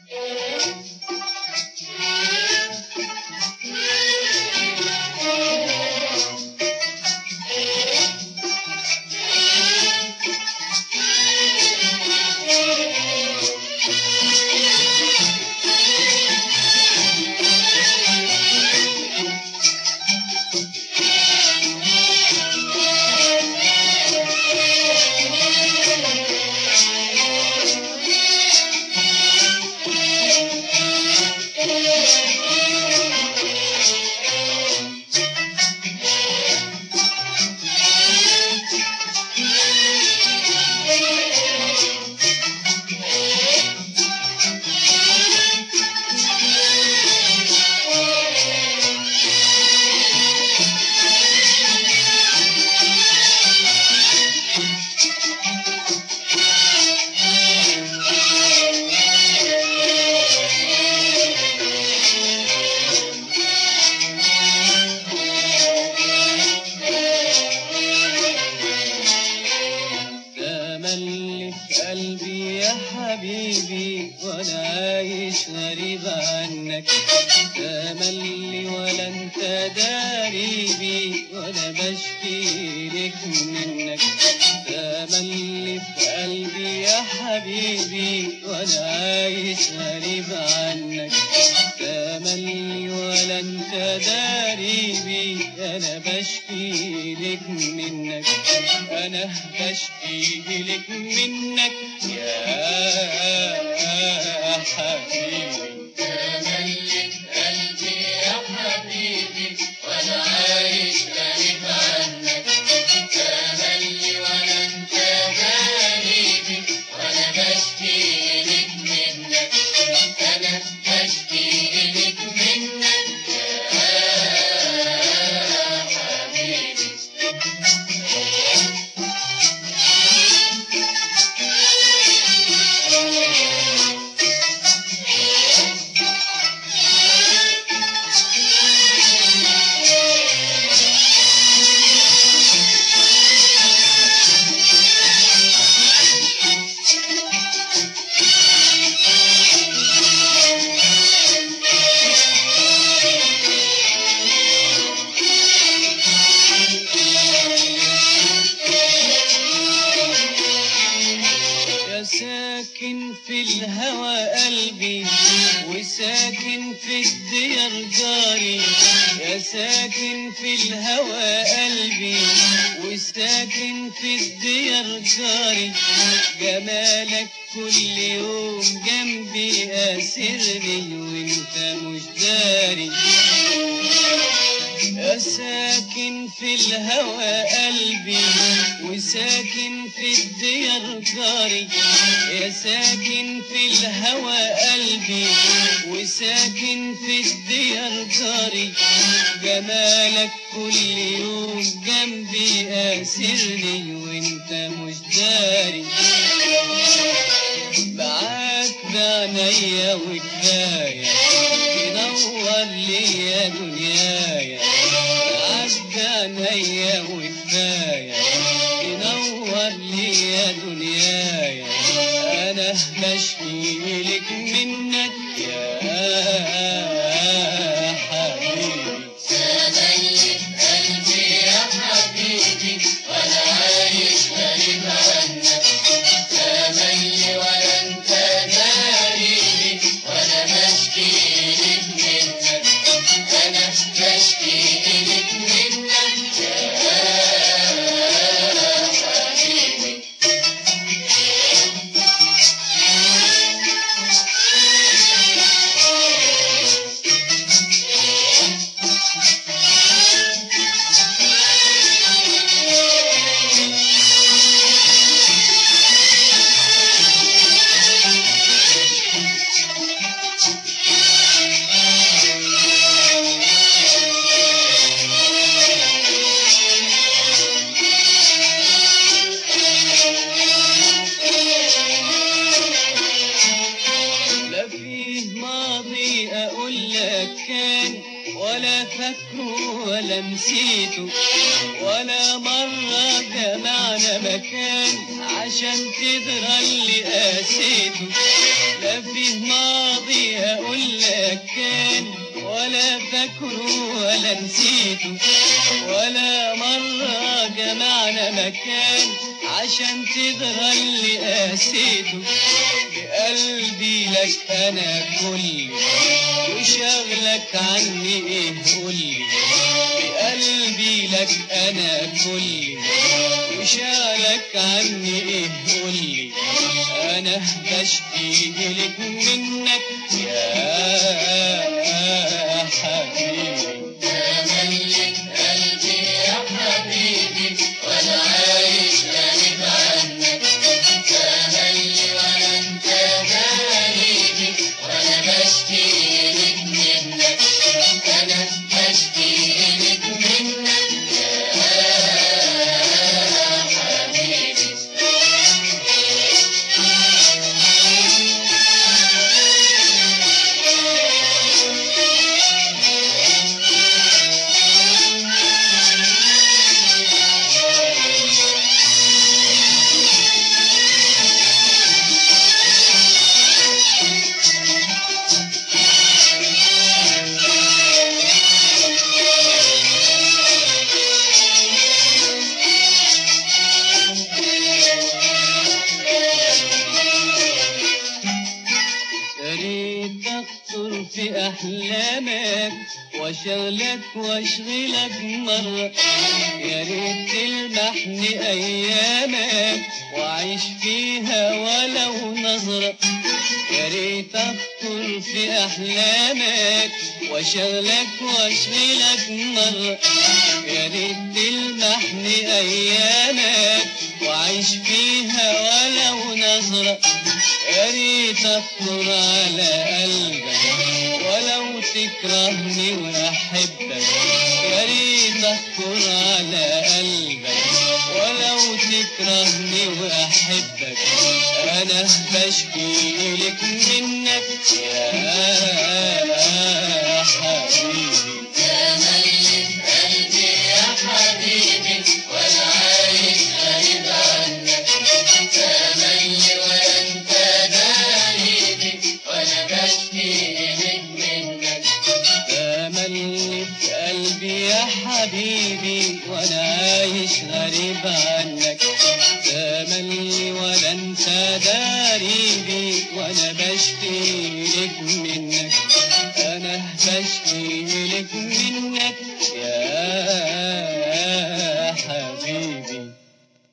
تملي في قلبي يا حبيبي وانا عايش غريب عنك تملي ولا انت داري بي وانا بشكي لك منك تملي في قلبي يا حبيبي وانا عايش غريب عنك تملي ولا انت داري بي انا بشكي لك منك انا بشكي لك منك يا حبيبي تملك قلبي يا حبيبي وانا عايش غريب عنك تملي ولا انت غريبي وانا بشكي لك منك انا بشكي لك منك يا حبيبي يا ساكن في الهوى قلبي وساكن في الديار جاري يا ساكن في الهوى قلبي وساكن في الديار جاري جمالك كل يوم جنبي أسرني وانت مش داري يا ساكن في الهوى قلبي وساكن في الديار جاري يا ساكن في الهوى قلبي وساكن في الديار جاري جمالك كل يوم جنبي أسرني وانت مش داري معاك بعنايا وكفاية تنور لي يا دنيايا معاك بعنايا وكفاية تنور لي يا دنيايا أنا بشكي لك منك يا حبيبي تملك قلبي يا حبيبي وانا عايش غريب عنك تملي ولا انت داريني وانا بشكي لك منك انا بشكي لك منك يا حبيبي لا فيه ماضي اقول لك كان ولا فاكره ولا نسيته ولا مرة جمعنا مكان عشان تدرى اللي قاسيته لا فيه ماضي فاكره ولا نسيته ولا مرة جمعنا مكان عشان تدرى اللي قاسيته بقلبي لك انا كلي وشغلك عني ايه قولي بقلبي لك انا كلي وشغلك عني ايه قولي انا بشتي لك منك يا حبيبي تملك قلبي يا حبيبي وانا عايش غريب عنك تملي ولا انت غريبي وانا بشكي لك منك انا بشكي لك منك يا حبيبي يا ريت اخطر في احلامك واشغلك واشغلك مرة يا ريت تلمحني ايامك واعيش فيها ولو نظرة يا ريت اخطر في احلامك واشغلك واشغلك مرة يا ريت تلمحني ايامك واعيش فيها ولو نظرة يا ريت اخطر على قلبك ولو تكرهني واحبك يا ريت اخطر على قلبك ولو تكرهني واحبك انا بشكي لك منك يا حبيبي تملك قلبي يا حبيبي وانا عايش غريب عنك تملي ولا انت غريبي وانا بشكي لك منك تملي في قلبي يا حبيبي وانا عايش غريب عنك تملي ولا انت داريبي وانا بشكي